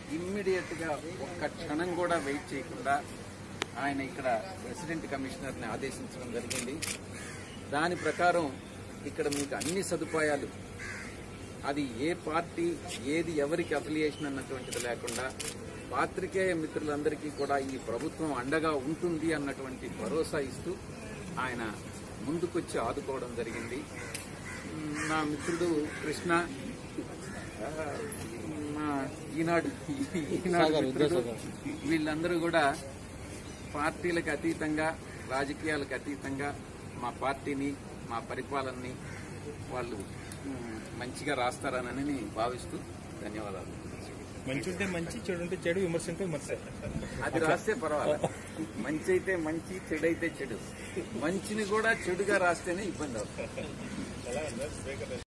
immediate గా ఒక్క క్షణం కూడా వెయిట్ చేయకుండా ఆయన ఇక్కడ రెసిడెంట్ కమిషనర్ ని ఆదేశించడం జరిగింది దాని ప్రకారం ఇక్కడ మీకు అన్ని సదుపాయాలు అది ఏ పార్టీ ఏది ఎవరికి అఫిలియేషన్ అన్నటువంటిది లేకుండా పాత్రికేయ మిత్రులందరికీ కూడా ఈ ప్రభుత్వం అండగా ఉంటుంది అన్నటువంటి భరోసా ఇస్తూ ఆయన ముందుకొచ్చి ఆదుకోవడం జరిగింది మ్, నా మిత్రుడు కృష్ణ ఆ, మా ఈనాడు ఈనాడు మిత్రుడు వీళ్ళందరూ కూడా పార్టీలకు అతీతంగా రాజకీయాలకు అతీతంగా మా పార్టీని మా పరిపాలనని వాళ్ళు మ్, మంచిగా రాస్తారనని భావిస్తూ ధన్యవాదాలు మంచి ఉంటే మంచి చెడు ఉంటే చెడు విమర్శ ఉంటే విమర్శ అది రాస్తే పర్వాలేదు మంచి అయితే మంచి చెడు అయితే చెడు మంచిని కూడా చెడుగా రాస్తేనే ఇబ్బంది అవుతుంది